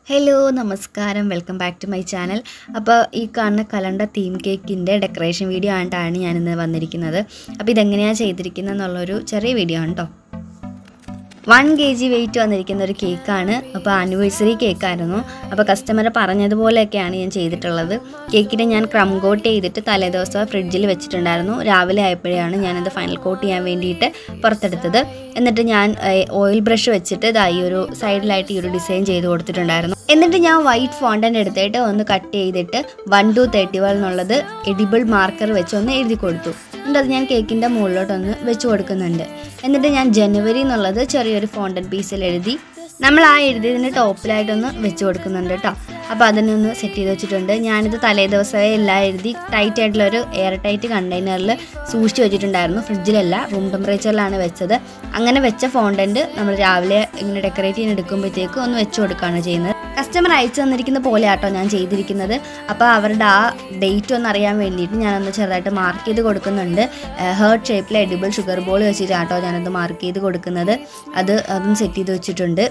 hello നമസ്കാരം welcome back to my channel അപ്പോൾ ഈ കാണുന്ന കലണ്ടർ തീം കേക്കിൻ്റെ ഡെക്കറേഷൻ വീഡിയോ ആയിട്ടാണ് ഞാനിന്ന് വന്നിരിക്കുന്നത് അപ്പോൾ ഇതെങ്ങനെയാണ് ചെയ്തിരിക്കുന്നത് എന്നുള്ളൊരു ചെറിയ വീഡിയോ ആണ് കേട്ടോ വൺ കെ ജി വെയിറ്റ് വന്നിരിക്കുന്ന ഒരു കേക്കാണ് അപ്പോൾ ആനിവേഴ്സറി കേക്കായിരുന്നു അപ്പോൾ കസ്റ്റമർ പറഞ്ഞതുപോലെയൊക്കെയാണ് ഞാൻ ചെയ്തിട്ടുള്ളത് കേക്കിനെ ഞാൻ ക്രം കോട്ട് ചെയ്തിട്ട് തലേദിവസം ഫ്രിഡ്ജിൽ വെച്ചിട്ടുണ്ടായിരുന്നു രാവിലെ ആയപ്പോഴാണ് ഞാനത് ഫൈനൽ കോട്ട് ചെയ്യാൻ വേണ്ടിയിട്ട് പുറത്തെടുത്തത് എന്നിട്ട് ഞാൻ ഓയിൽ ബ്രഷ് വെച്ചിട്ട് ഇതാ ഈ ഒരു സൈഡിലായിട്ട് ഈ ഒരു ഡിസൈൻ ചെയ്ത് കൊടുത്തിട്ടുണ്ടായിരുന്നു എന്നിട്ട് ഞാൻ വൈറ്റ് ഫോണ്ടൻ്റ് എടുത്തിട്ട് ഒന്ന് കട്ട് ചെയ്തിട്ട് വൺ ടു തേർട്ടി വൺ എന്നുള്ളത് എഡിബിൾ മാർക്കർ വെച്ച് ഒന്ന് എഴുതി കൊടുത്തു എന്നിട്ട് അത് ഞാൻ കേക്കിൻ്റെ മുകളിലോട്ടൊന്ന് വെച്ച് കൊടുക്കുന്നുണ്ട് എന്നിട്ട് ഞാൻ ജനുവരി എന്നുള്ളത് ചെറിയൊരു ഫോണ്ടൻ പീസിൽ എഴുതി നമ്മൾ ആ എഴുതിയതിൻ്റെ ടോപ്പിലായിട്ടൊന്ന് വെച്ച് കൊടുക്കുന്നുണ്ട് കേട്ടോ അപ്പോൾ അതിനൊന്ന് സെറ്റ് ചെയ്ത് വെച്ചിട്ടുണ്ട് ഞാനിത് തലേ ദിവസമേ എല്ലാം എഴുതി ടൈറ്റ് ആയിട്ടുള്ള ഒരു എയർ ടൈറ്റ് കണ്ടെയ്നറിൽ സൂക്ഷിച്ച് വെച്ചിട്ടുണ്ടായിരുന്നു ഫ്രിഡ്ജിലല്ല റൂം ടെമ്പറേച്ചറിലാണ് വെച്ചത് അങ്ങനെ വെച്ച ഫോണ്ടൻറ്റ് നമ്മൾ രാവിലെ ഇങ്ങനെ ഡെക്കറേറ്റ് ചെയ്യാൻ എടുക്കുമ്പോഴത്തേക്ക് ഒന്ന് വെച്ച് കൊടുക്കുകയാണ് ചെയ്യുന്നത് കസ്റ്റമർ അയച്ചു തന്നിരിക്കുന്ന പോലെ ആട്ടോ ഞാൻ ചെയ്തിരിക്കുന്നത് അപ്പോൾ അവരുടെ ആ ഡേറ്റ് ഒന്ന് അറിയാൻ വേണ്ടിയിട്ട് ഞാനൊന്ന് ചെറുതായിട്ട് മാർക്ക് ചെയ്ത് കൊടുക്കുന്നുണ്ട് ഹേർട്ട് ഷേപ്പിൽ എഡിബിൾ ഷുഗർ ബോൾ വെച്ചിട്ടാട്ടോ ഞാനത് മാർക്ക് ചെയ്ത് കൊടുക്കുന്നത് അത് അതും സെറ്റ് ചെയ്ത് വെച്ചിട്ടുണ്ട്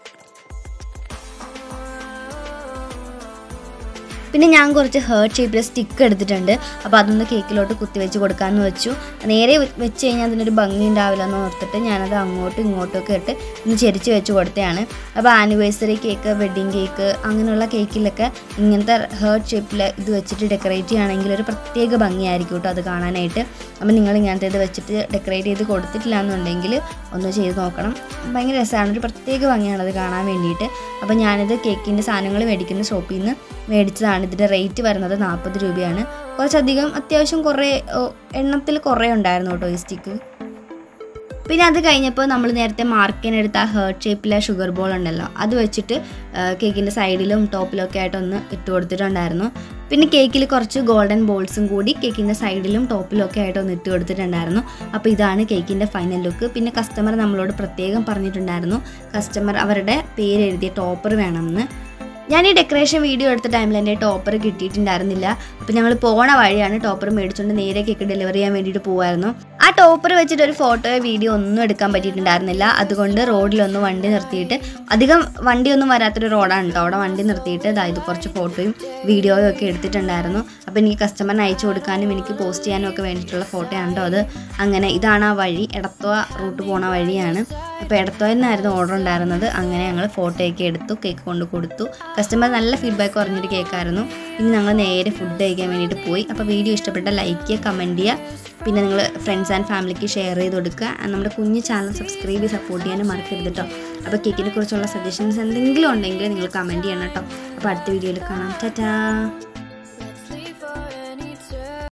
പിന്നെ ഞാൻ കുറച്ച് ഹേർട്ട് ഷേപ്പിൽ സ്റ്റിക്ക് എടുത്തിട്ടുണ്ട് അപ്പോൾ അതൊന്ന് കേക്കിലോട്ട് കുത്തി വെച്ച് കൊടുക്കാമെന്ന് വെച്ചു നേരെ വെച്ച് കഴിഞ്ഞാൽ അതിനൊരു ഭംഗി ഉണ്ടാവില്ല എന്ന് ഓർത്തിട്ട് ഞാനത് അങ്ങോട്ടും ഇങ്ങോട്ടും ഒക്കെ ഇട്ട് ഒന്ന് ചെരിച്ച് വെച്ച് കൊടുത്തതാണ് അപ്പോൾ ആനിവേഴ്സറി കേക്ക് വെഡ്ഡിങ് കേക്ക് അങ്ങനെയുള്ള കേക്കിലൊക്കെ ഇങ്ങനത്തെ ഹേർട്ട് ഷേപ്പിൽ ഇത് വെച്ചിട്ട് ഡെക്കറേറ്റ് ചെയ്യുകയാണെങ്കിൽ ഒരു പ്രത്യേക ഭംഗിയായിരിക്കും കേട്ടോ അത് കാണാനായിട്ട് അപ്പോൾ നിങ്ങൾ ഇങ്ങനത്തെ ഇത് വെച്ചിട്ട് ഡെക്കറേറ്റ് ചെയ്ത് കൊടുത്തിട്ടില്ല എന്നുണ്ടെങ്കിൽ ഒന്ന് ചെയ്ത് നോക്കണം ഭയങ്കര രസമാണ് ഒരു പ്രത്യേക ഭംഗിയാണ് അത് കാണാൻ വേണ്ടിയിട്ട് അപ്പോൾ ഞാനിത് കേക്കിൻ്റെ സാധനങ്ങൾ മേടിക്കുന്ന ഷോപ്പിൽ നിന്ന് മേടിച്ചതാണ് ഇതിൻ്റെ റേറ്റ് വരുന്നത് നാൽപ്പത് രൂപയാണ് കുറച്ചധികം അത്യാവശ്യം കുറേ എണ്ണത്തിൽ കുറേ ഉണ്ടായിരുന്നു കേട്ടോ ഈ സ്റ്റിക്ക് പിന്നെ അത് കഴിഞ്ഞപ്പോൾ നമ്മൾ നേരത്തെ മാർക്കിനെടുത്ത ആ ഹേർട്ട് ഷേപ്പിലെ ഷുഗർ ബോൾ ഉണ്ടല്ലോ അത് വെച്ചിട്ട് കേക്കിൻ്റെ സൈഡിലും ടോപ്പിലും ഒക്കെ ആയിട്ടൊന്ന് ഇട്ട് കൊടുത്തിട്ടുണ്ടായിരുന്നു പിന്നെ കേക്കിൽ കുറച്ച് ഗോൾഡൻ ബോൾസും കൂടി കേക്കിൻ്റെ സൈഡിലും ടോപ്പിലും ഒക്കെ ആയിട്ട് ഒന്ന് ഇട്ട് കൊടുത്തിട്ടുണ്ടായിരുന്നു അപ്പോൾ ഇതാണ് കേക്കിൻ്റെ ഫൈനൽ ലുക്ക് പിന്നെ കസ്റ്റമർ നമ്മളോട് പ്രത്യേകം പറഞ്ഞിട്ടുണ്ടായിരുന്നു കസ്റ്റമർ അവരുടെ പേര് എഴുതിയ ടോപ്പർ വേണമെന്ന് ഞാൻ ഈ ഡെക്കറേഷൻ വീഡിയോ എടുത്ത ടൈമിൽ എൻ്റെ ടോപ്പർ കിട്ടിയിട്ടുണ്ടായിരുന്നില്ല അപ്പോൾ ഞങ്ങൾ പോണ വഴിയാണ് ടോപ്പർ മേടിച്ചുകൊണ്ട് നേരെ കേക്ക് ഡെലിവറി ചെയ്യാൻ വേണ്ടിയിട്ട് പോകുമായിരുന്നു ആ ടോപ്പർ വെച്ചിട്ട് ഒരു ഫോട്ടോയോ വീഡിയോ ഒന്നും എടുക്കാൻ പറ്റിയിട്ടുണ്ടായിരുന്നില്ല അതുകൊണ്ട് റോഡിലൊന്ന് വണ്ടി നിർത്തിയിട്ട് അധികം വണ്ടിയൊന്നും വരാത്തൊരു റോഡാണ് കേട്ടോ അവിടെ വണ്ടി നിർത്തിയിട്ട് അതായത് കുറച്ച് ഫോട്ടോയും വീഡിയോയും ഒക്കെ എടുത്തിട്ടുണ്ടായിരുന്നു അപ്പോൾ എനിക്ക് കസ്റ്റമറിന് അയച്ചു കൊടുക്കാനും എനിക്ക് പോസ്റ്റ് ചെയ്യാനും ഒക്കെ വേണ്ടിയിട്ടുള്ള ഫോട്ടോ ആണ് കേട്ടോ അത് അങ്ങനെ ഇതാണ് ആ വഴി എടത്വ റൂട്ട് പോണ വഴിയാണ് അപ്പോൾ എടത്വയിൽ നിന്നായിരുന്നു ഓർഡർ ഉണ്ടായിരുന്നത് അങ്ങനെ ഞങ്ങൾ ഫോട്ടോയൊക്കെ എടുത്തു കേക്ക് കൊണ്ട് കൊടുത്തു കസ്റ്റമർ നല്ല ഫീഡ്ബാക്ക് പറഞ്ഞൊരു കേക്കായിരുന്നു ഇനി ഞങ്ങൾ നേരെ ഫുഡ് കഴിക്കാൻ വേണ്ടിയിട്ട് പോയി അപ്പോൾ വീഡിയോ ഇഷ്ടപ്പെട്ട ലൈക്ക് ചെയ്യുക കമൻറ്റ് ചെയ്യുക പിന്നെ നിങ്ങൾ ഫ്രണ്ട്സ് ആൻഡ് ഫാമിലിക്ക് ഷെയർ ചെയ്ത് കൊടുക്കുക നമ്മുടെ കുഞ്ഞു ചാനൽ സബ്സ്ക്രൈബ് ചെയ്ത് സപ്പോർട്ട് ചെയ്യാനും മറക്കരുത് കേട്ടോ അപ്പോൾ കേക്കിനെ കുറിച്ചുള്ള സജഷൻസ് എന്തെങ്കിലും ഉണ്ടെങ്കിൽ നിങ്ങൾ കമൻറ്റ് ചെയ്യണം കേട്ടോ അപ്പോൾ അടുത്ത വീഡിയോയിൽ കാണാം ടാറ്റാ